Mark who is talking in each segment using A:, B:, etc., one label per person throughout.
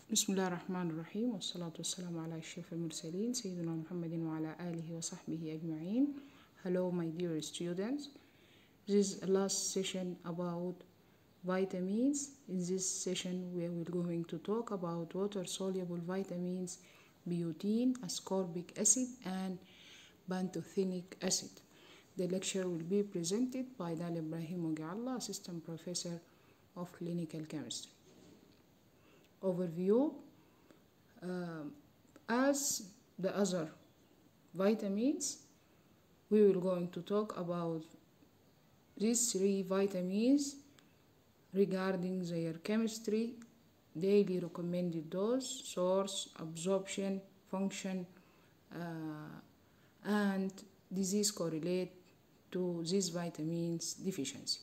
A: بسم الله الرحمن الرحيم والصلاة والسلام على أشرف المرسلين سيدنا محمد وعلى آله وصحبه أجمعين Hello my dear students This is the last session about vitamins In this session we are going to talk about water soluble vitamins biotin, ascorbic acid and pantothenic acid The lecture will be presented by Dal Ibrahim Ogialla, Assistant Professor of Clinical Chemistry overview um, as the other vitamins we will going to talk about these three vitamins regarding their chemistry daily recommended dose source absorption function uh, and disease correlate to these vitamins deficiency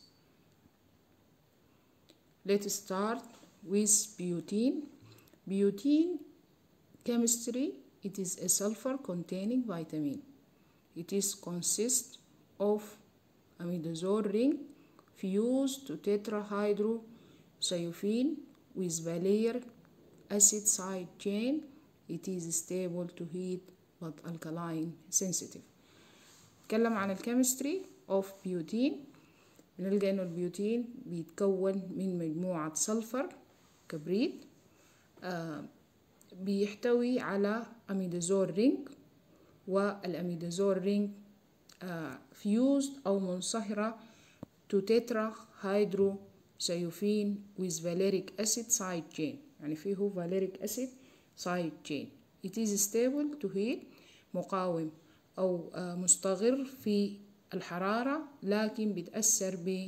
A: let's start with biotin. Biotin chemistry, it is a sulfur containing vitamin. It is consist of imidazole ring fused to tetrahydrocytopene with valeric acid side chain. It is stable to heat but alkaline sensitive. نتكلم عن الكيمستري of biotin بنلقى انه البيوتين بيتكون من مجموعة سلفر كبريت آه بيحتوي على أميدازول رينج والأميدازول رينج آه فيوزد أو منصهرة to tetra hydro سيوفين with valeric acid side chain يعني فيه valeric acid side chain it is stable to heat مقاوم أو آه مستغر في الحرارة لكن بتأثر ب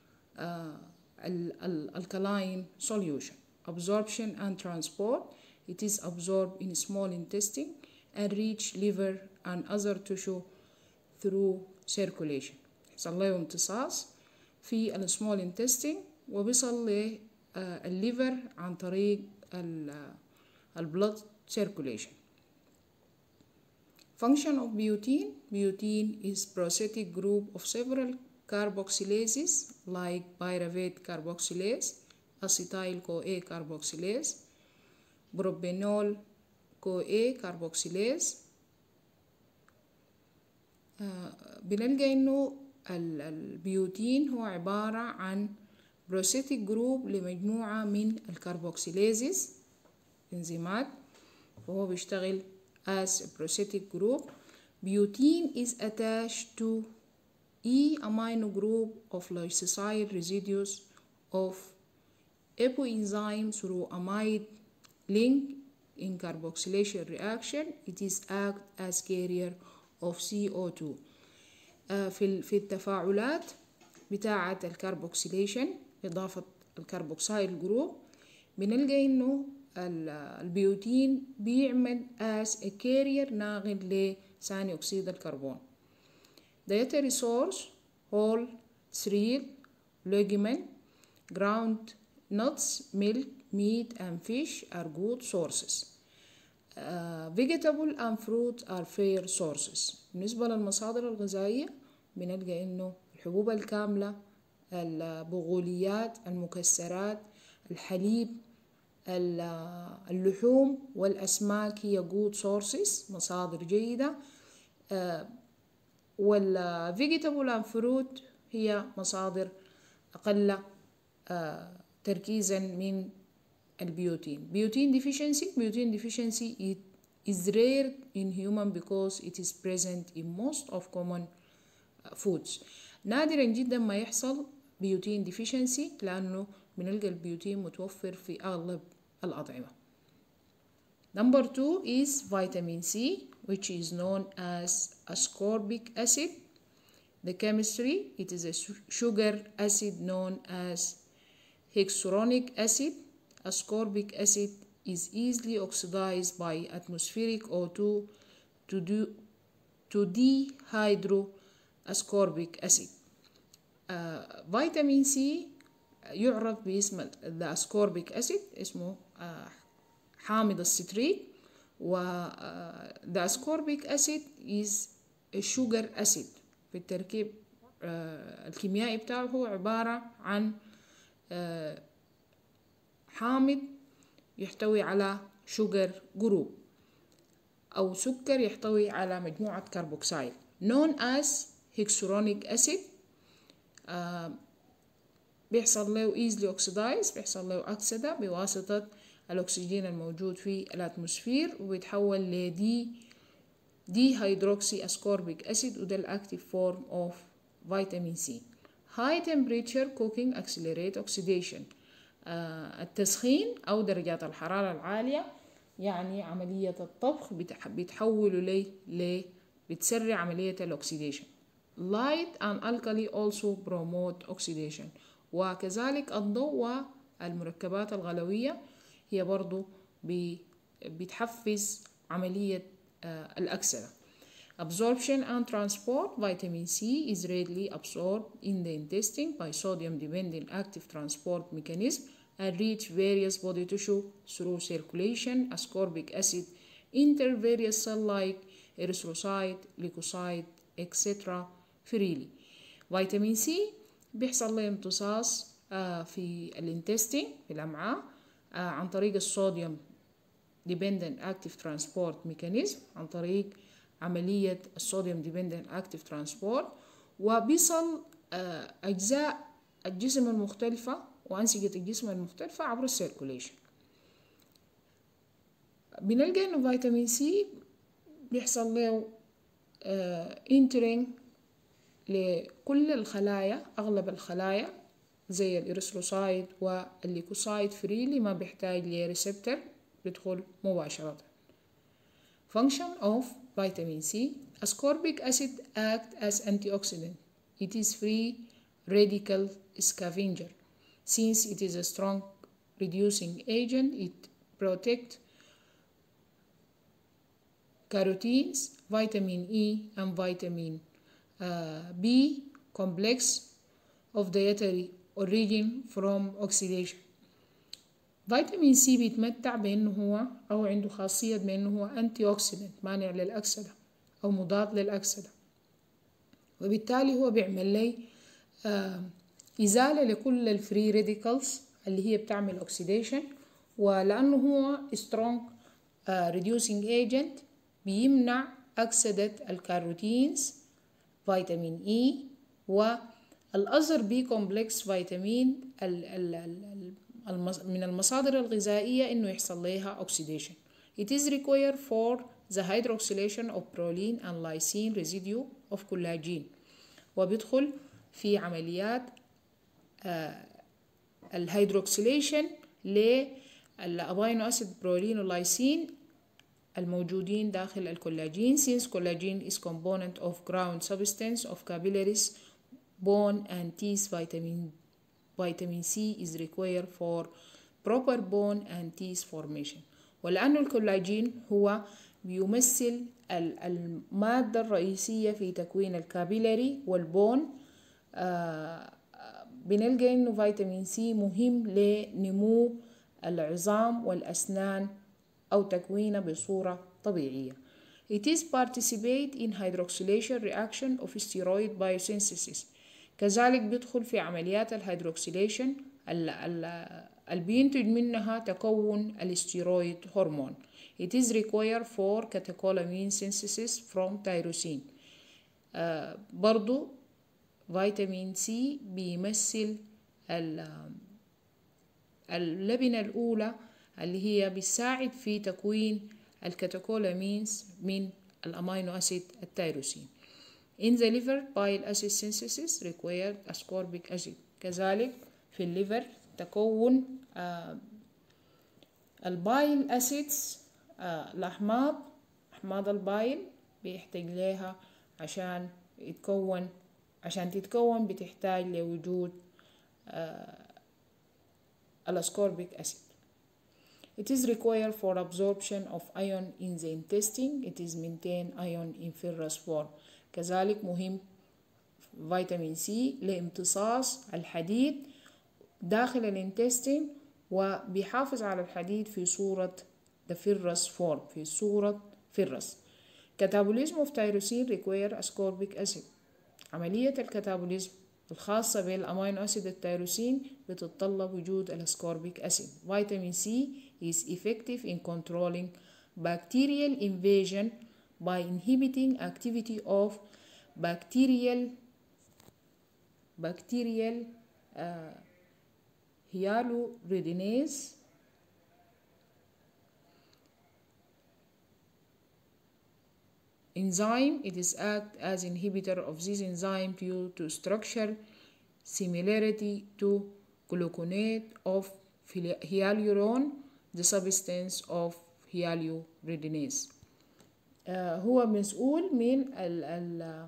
A: alkaline solution absorption and transport it is absorbed in small intestine and reach liver and other tissue through circulation يحصل له امتصاص في السمول intestine وبيصل للليفر عن طريق البلد circulation function of biotin biotin is prosthetic group of several carboxylases like pyruvate carboxylase acetyl CoA carboxylase propanol CoA carboxylase آه بنلقى انه البيوتين هو عبارة عن بروسيتيك جروب لمجموعة من الكربوكسيليزز انزيمات وهو بيشتغل as a prosthetic group butene is attached to E amino group of lysosyl residues of apoenzyme through amide link in carboxylation reaction it is act as carrier of CO2 في في التفاعلات بتاعة الكربوكسيليشن إضافة الكربوكسيل جروب بنلقى إنه البيوتين بيعمل as a carrier ناقل لثاني أكسيد الكربون dietary source whole cereal legume ground nuts milk meat and fish are good sources uh, vegetable and fruit are fair sources بالنسبة للمصادر الغذائية بنلقى إنه الحبوب الكاملة البغوليات المكسرات الحليب اللحوم والأسماك هي good sources مصادر جيدة والفيجيتابل and fruit هي مصادر أقل تركيزا من البيوتين بيوتين deficiency بيوتين deficiency it is rare in human because it is present in most of common foods نادرا جدا ما يحصل بيوتين deficiency لأنه بنلقى البيوتين متوفر في أغلب الأطعمة. Number two is vitamin C which is known as ascorbic acid. The chemistry it is a sugar acid known as hexuronic acid. Ascorbic acid is easily oxidized by atmospheric O2 to, do, to dehydroascorbic acid. Uh, vitamin C يعرف باسم الاسكوربيك اسيد اسمه حامض الستريك و the ascorbic acid is a sugar acid في التركيب الكيميائي بتاعه هو عبارة عن حامض يحتوي على شوجر جروب أو سكر يحتوي على مجموعة كربوكسيل known as hexuronic acid آه بيحصل له easily oxidize بيحصل له أكسدة بواسطة الأكسجين الموجود في الأتموسفير وبيتحول لدي دي هيدروكسي أسكوربيك أسيد وده الأكتيف فورم أوف فيتامين سي high temperature cooking accelerate oxidation آه التسخين أو درجات الحرارة العالية يعني عملية الطبخ بتحوله لي ل بتسرع عملية الأكسيديشن light and alkali also promote oxidation وكذلك الضوء والمركبات الغلوية هي برضو بتحفز عملية الأكسدة Absorption and transport vitamin C is readily absorbed in the intestine by sodium dependent active transport mechanism and reach various body tissue through circulation. Ascorbic acid enter various cell like erythrocyte, leukocyte, etc. freely. فيتامين سي بيحصل له امتصاص في الانتستين في الأمعاء عن طريق الصوديوم dependent active transport mechanism عن طريق عملية الصوديوم dependent active transport وبيصل أجزاء الجسم المختلفة وأنسجة الجسم المختلفة عبر السيركوليشن بنلقى إنه فيتامين سي بيحصل له انترينج لكل الخلايا أغلب الخلايا زي الإرثروسايت والليكوسايت فريلي ما بيحتاج لريسبتر بيدخل مباشرة Function of vitamin C Ascorbic acid act as antioxidant. It is free radical scavenger. Since it is a strong reducing agent, it protects carotenes, vitamin E, and vitamin uh, B complex of dietary origin from oxidation. فيتامين سي بيتمتع بأنه هو أو عنده خاصية بأنه هو أنتي أوكسيدنت مانع للأكسدة أو مضاد للأكسدة وبالتالي هو بيعمل لي آه إزالة لكل الفري راديكالز اللي هي بتعمل أوكسيديشن ولأنه هو strong uh, reducing agent بيمنع أكسدة الكاروتينز فيتامين إي والأزر بي كومبلكس فيتامين ال ال ال من المصادر الغذائية إنه يحصل لها oxidation. It is required for the hydroxylation of proline and lysine residue of collagen وبيدخل في عمليات آه الهيدروكسيليشن للأمينو أسيد برولين واللايسين الموجودين داخل الكولاجين since collagen is component of ground substance of capillaries bone and teeth vitamin vitamin C is required for proper bone and teeth formation ولأنه الكولاجين هو بيمثل المادة الرئيسية في تكوين الكابيلاري والبون آه بنلقى إنه فيتامين سي مهم لنمو العظام والأسنان أو تكوينه بصورة طبيعية. It is participate in hydroxylation reaction of steroid biosynthesis. كذلك بيدخل في عمليات الهيدروكسيليشن اللي بينتج منها تكون الاستيرويد هرمون. It is required for catecholamine synthesis from tyrosine. آه برضو فيتامين سي بيمثل اللبنة الأولى اللي هي بتساعد في تكوين الكاتيكولامينز من الأمينو أسيد التيروسين. In the liver, bile acid synthesis required ascorbic acid. كذلك في الليفر تكون آه البايل أسيدز آه الأحماض أحماض البايل بيحتاج لها عشان يتكون عشان تتكون بتحتاج لوجود آه الاسكوربيك أسيد. It is required for absorption of iron in the intestine. It is maintained iron in ferrous form. كذلك مهم فيتامين سي لامتصاص الحديد داخل الانتستين وبيحافظ على الحديد في صورة the ferrous form في صورة ferrous. Catabolism of tyrosine require ascorbic acid. عملية الكتابوليزم الخاصة بالأمينو أسيد التيروسين بتتطلب وجود الأسكوربيك أسيد. فيتامين سي is effective in controlling bacterial invasion by inhibiting activity of bacterial bacterial uh, hyaluronidase enzyme it is act as inhibitor of this enzyme due to structure similarity to gluconate of hyaluron the substance of hyaluronidase آه هو مسؤول من ال ال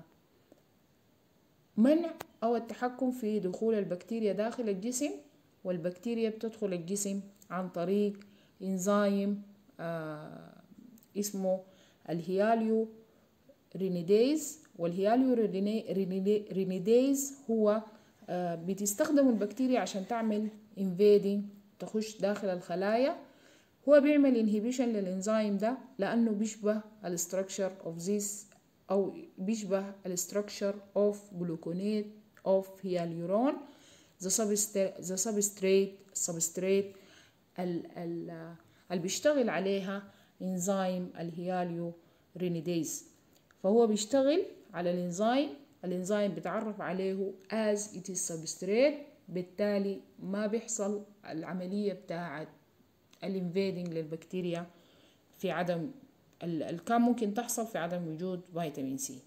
A: منع أو التحكم في دخول البكتيريا داخل الجسم والبكتيريا بتدخل الجسم عن طريق انزيم آه اسمه الهياليو رينيديز والهياليو رينيديز هو آه بتستخدم البكتيريا عشان تعمل invading تخش داخل الخلايا هو بيعمل انهبيشن للانزيم ده لانه بيشبه الستراكشر اوف ذيس او بيشبه الستراكشر اوف جلوكونيت اوف هياليورون ذا ذا سبستريت سبستريت اللي بيشتغل عليها انزيم الهياليو رينيديز فهو بيشتغل على الانزيم الانزيم بيتعرف عليه as it is substrate بالتالي ما بيحصل العملية بتاعت الانفيدنج للبكتيريا في عدم ال كان ممكن تحصل في عدم وجود فيتامين سي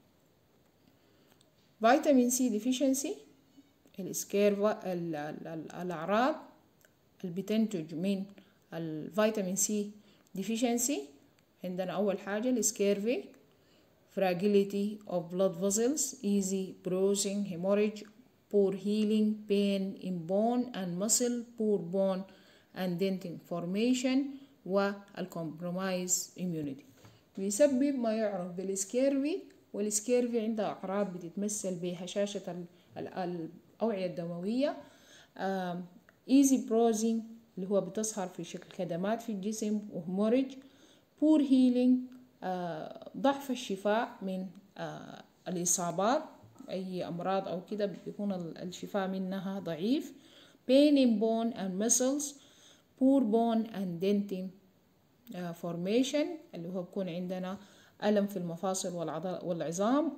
A: فيتامين سي ديفيشنسي السكير الأعراض اللي بتنتج من الفيتامين سي ديفيشنسي عندنا أول حاجة السكيرفي fragility of blood vessels easy bruising hemorrhage poor healing pain in bone and muscle poor bone and dentin formation والcompromise immunity بيسبب ما يعرف بالسكيرفي والسكيرفي عندها أعراض بتتمثل بهشاشة الأوعية الدموية easy bruising اللي هو بتظهر في شكل كدمات في الجسم وهموريج poor healing ضعف الشفاء من الإصابات أي أمراض أو كده بيكون الشفاء منها ضعيف pain in bone and muscles poor bone and dentin formation اللي هو بيكون عندنا ألم في المفاصل والعظام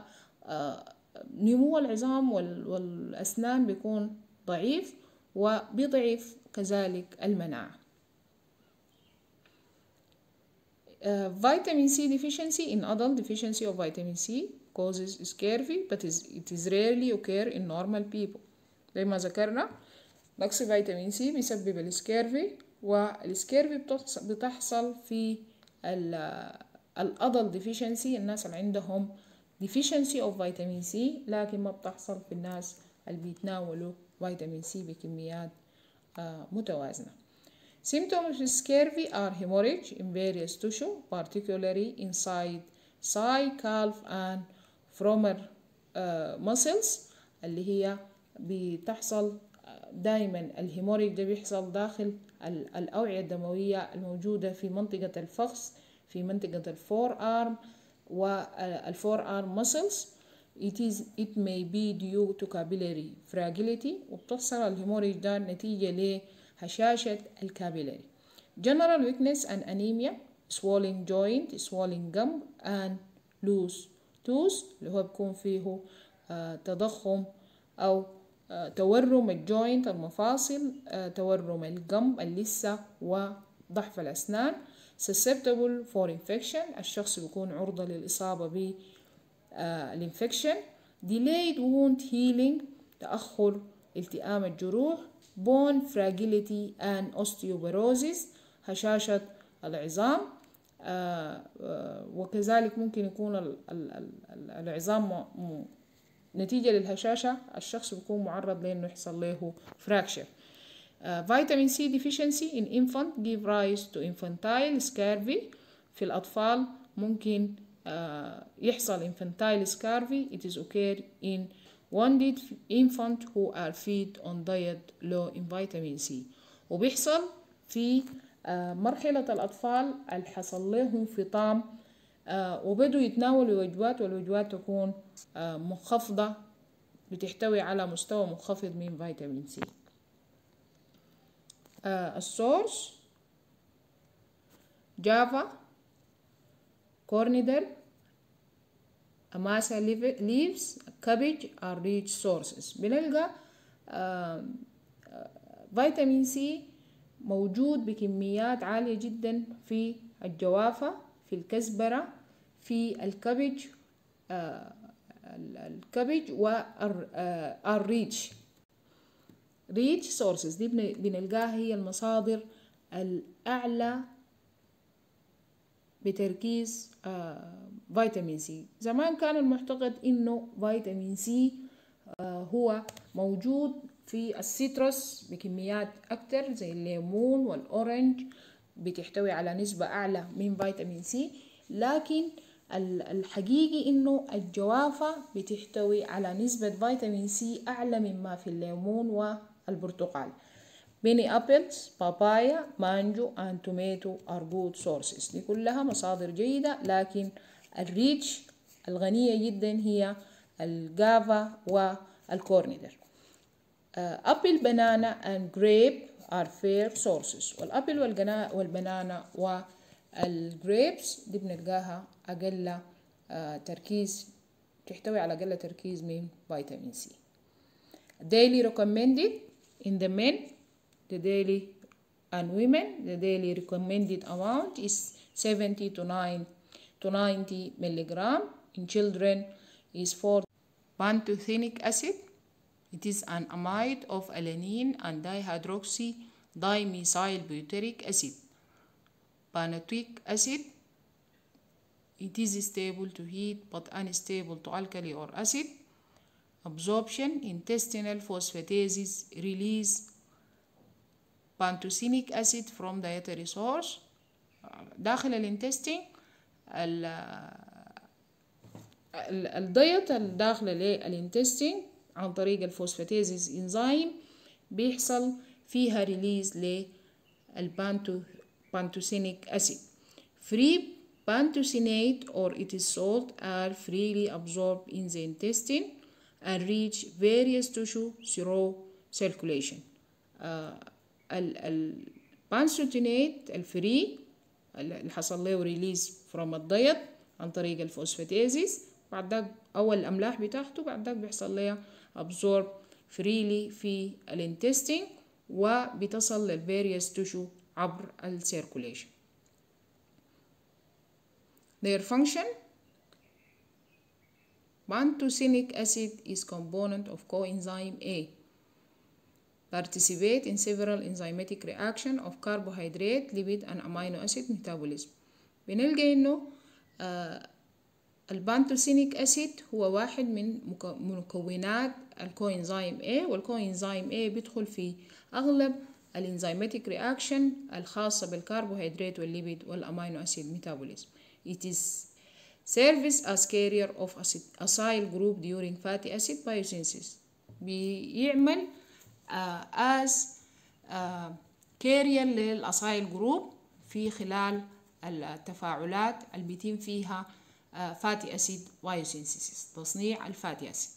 A: ونمو العظام والأسنان بيكون ضعيف وبيضعف كذلك المناعة Uh, vitamin C deficiency in adult deficiency of vitamin C causes scurvy but is, it is rarely occur in normal people زي ما ذكرنا نقص فيتامين سي بيسبب السكيرفي والسكيرفي بتحصل في الادل ديفيشنسي الناس اللي عندهم deficiency of vitamin C لكن ما بتحصل في الناس اللي بيتناولوا فيتامين سي بكميات متوازنه Symptoms of scurvy are hemorrhage in various tissue, particularly inside thigh, calf and femur uh, muscles اللي هي بتحصل دائما الهيموريج ده بيحصل داخل الأوعية الدموية الموجودة في منطقة الفخذ في منطقة الفور arm والفور arm muscles it is it may be due to capillary fragility وبتحصل الهيموريج ده نتيجة لهشاشة الكابيلاري general weakness and anemia swelling joint swelling gum and loose tooth اللي هو بيكون فيه آه تضخم أو آه تورم الجوينت المفاصل آه تورم الجم اللثة وضعف الأسنان susceptible for infection الشخص بيكون عرضة للإصابة ب الانفكشن delayed wound healing تأخر التئام الجروح bone fragility and osteoporosis هشاشة العظام آه آه وكذلك ممكن يكون ال ال ال العظام نتيجة للهشاشة الشخص بيكون معرض لأنه يحصل له fracture uh, vitamin C deficiency in infant give rise to infantile scurvy في الأطفال ممكن uh, يحصل infantile scurvy it is occur in wounded infant who are fed on diet low in vitamin C وبيحصل في uh, مرحلة الأطفال اللي حصل لهم فطام آه وبدوا يتناولوا وجبات والوجبات تكون آه منخفضة بتحتوي على مستوى منخفض من فيتامين سي آه السورس جافا كورنيدر أماسا leaves cabbage are rich sources بنلقى آه فيتامين سي موجود بكميات عالية جدا في الجوافة في الكزبرة في الكبج آه الكبج والريتش ريتش سورسز دي بنلقاها هي المصادر الأعلى بتركيز آه فيتامين سي زمان كان المعتقد انه فيتامين سي آه هو موجود في السيتروس بكميات أكتر زي الليمون والأورنج بتحتوي على نسبة أعلى من فيتامين سي لكن الحقيقي إنه الجوافة بتحتوي على نسبة فيتامين سي أعلى مما في الليمون والبرتقال بيني أبلز بابايا مانجو and tomato are good sources دي كلها مصادر جيدة لكن الريتش الغنية جدا هي الجافا والكورنيدر أبل بنانا and grape are fair sources والأبل والبنانا والجريبس دي بنلقاها أقل تركيز تحتوي على أقل تركيز من فيتامين سي daily recommended in the men the daily and women the daily recommended amount is 70 to 9 to 90 milligram in children is 4 pantothenic acid It is an amide of alanine and dihydroxy dimethylbutyric acid. Panotic acid. It is stable to heat but unstable to alkali or acid. Absorption, intestinal phosphatases release pantothenic acid from dietary source. داخل الانتستين الدايت الداخل للانتستين عن طريق الفوسفاتيزيز انزيم بيحصل فيها ريليز للبانتوسينيك اسيد free pantothenate or its salt are freely absorbed in the intestine and reach various tissue through circulation البانتوثينيت الفري اللي حصل له ريليز فروم الدايت عن طريق الفوسفاتيزيز بعد ذاك أول الأملاح بتاعته بعد ذاك بيحصل لها absorb freely في الانتستين وبتصل للفاريوس تشو عبر السيركوليشن Their function Pantothenic acid is component of coenzyme A. Participate in several enzymatic reaction of carbohydrate, lipid and amino acid metabolism. بنلقى إنه آه البانتوسينيك أسيد هو واحد من مكونات الكوإنزيم A والكوإنزيم A بيدخل في أغلب الانزيماتيك رياكشن الخاصة بالكربوهيدرات والليبيد والأمينو أسيد ميتابوليزم. It is serves as carrier of acyl group during fatty acid biosynthesis. بيعمل uh, as uh, carrier للأسايل جروب في خلال التفاعلات اللي بيتم فيها فاتي أسيد biosynthesis تصنيع الفاتي أسيد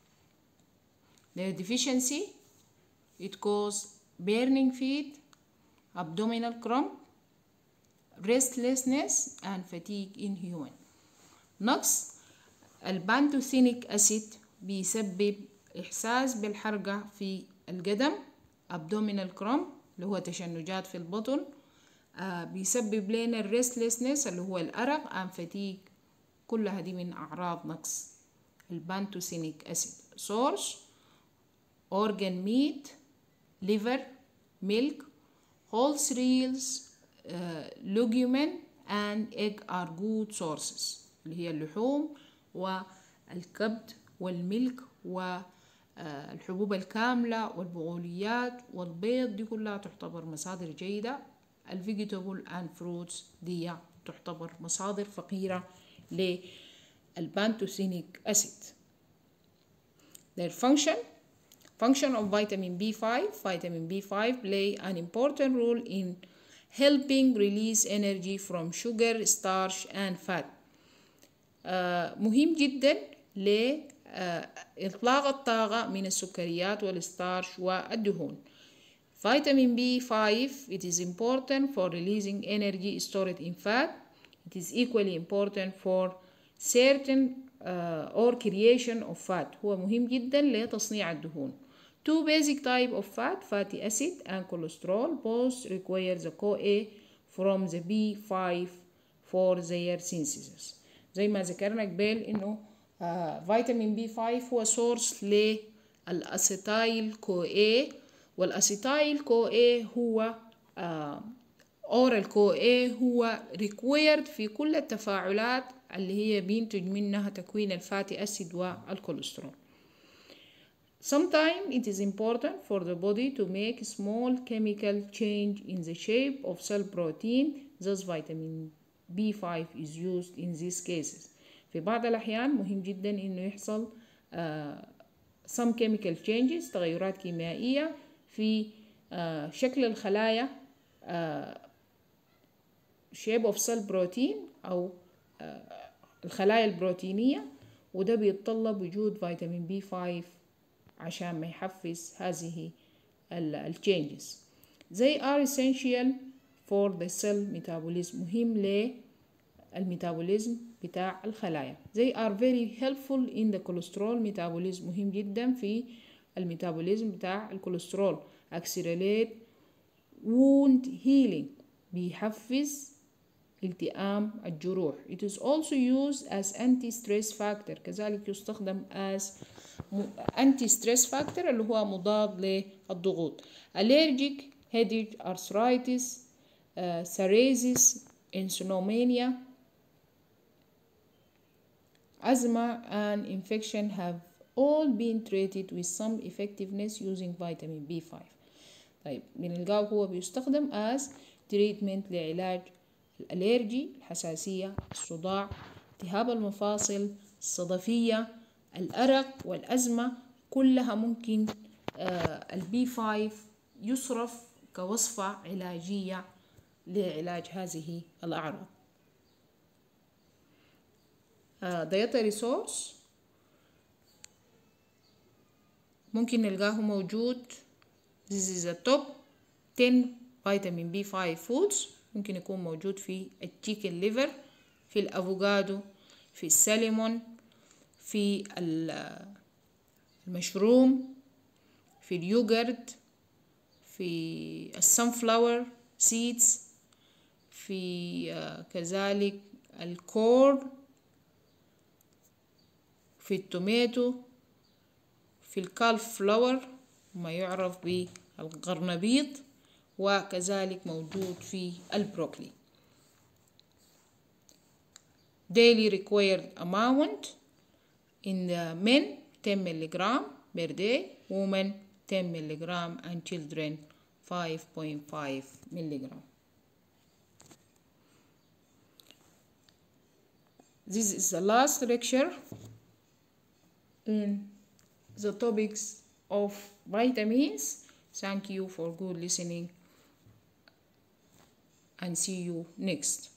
A: their deficiency it cause burning feet abdominal cramp restlessness and fatigue in human نقص البانتوثينيك أسيد بيسبب إحساس بالحرقة في القدم abdominal cramp اللي هو تشنجات في البطن آه بيسبب لنا الريستلسنس اللي هو الأرق and fatigue كلها دي من أعراض نقص البانتوثينيك أسيد source organ meat liver milk whole cereals uh, legumen and egg are good sources اللي هي اللحوم والكبد والملك والحبوب الكاملة والبقوليات والبيض دي كلها تعتبر مصادر جيدة الفيجيتابل and fruits دي تعتبر مصادر فقيرة للبانتوثينيك acid their function function of vitamin B5 vitamin B5 play an important role in helping release energy from sugar starch and fat آه مهم جدا لإطلاق الطاقة من السكريات والستارش والدهون Vitamin B5, it is important for releasing energy stored in fat. It is equally important for certain uh, or creation of fat. هو مهم جدا لتصنيع الدهون. Two basic type of fat, fatty acid and cholesterol, both require the CoA from the B5 for their synthesis. زي ما ذكرنا قبل انه آه فيتامين بي 5 هو سورس للاسيتايل كو اي والاسيتايل كو اي هو آه اورال كو اي هو ريكويرد في كل التفاعلات اللي هي بينتج منها تكوين الفاتي اسيد والكوليسترول Sometimes it is important for the body to make small chemical change in the shape of cell protein, thus vitamin B5 is used in these cases. في بعض الأحيان مهم جدا إنه يحصل uh, some chemical changes تغيرات كيميائية في uh, شكل الخلايا uh, shape of cell protein أو uh, الخلايا البروتينية وده بيتطلب وجود فيتامين بي 5 عشان ما يحفز هذه التشينجز they are essential for the cell metabolism مهم للميتابوليزم بتاع الخلايا they are very helpful in the cholesterol metabolism مهم جدا في الميتابوليزم بتاع الكوليسترول accelerate wound healing بيحفز التئام الجروح it is also used as anti-stress factor كذلك يستخدم as anti-stress factor اللي هو مضاد للضغوط allergic headache arthritis uh, psoriasis insomnia asthma and infection have all been treated with some effectiveness using vitamin B5 طيب بنلقاه هو بيستخدم as treatment لعلاج الأليرجي الحساسية الصداع التهاب المفاصل الصدفية الأرق والأزمة كلها ممكن آه البي 5 يصرف كوصفة علاجية لعلاج هذه الأعراض آه dietary source ممكن نلقاه موجود this is the top 10 vitamin B5 foods ممكن يكون موجود في التشيكن ليفر في الافوكادو في السلمون في المشروم في اليوغرت في السنفلاور سيدز في كذلك الكور في التوماتو في الكالف فلاور ما يعرف بالقرنبيط وكذلك موجود في البروكلي daily required amount in the men 10 milligram per day women 10 milligram and children 5.5 milligram this is the last lecture in the topics of vitamins thank you for good listening and see you next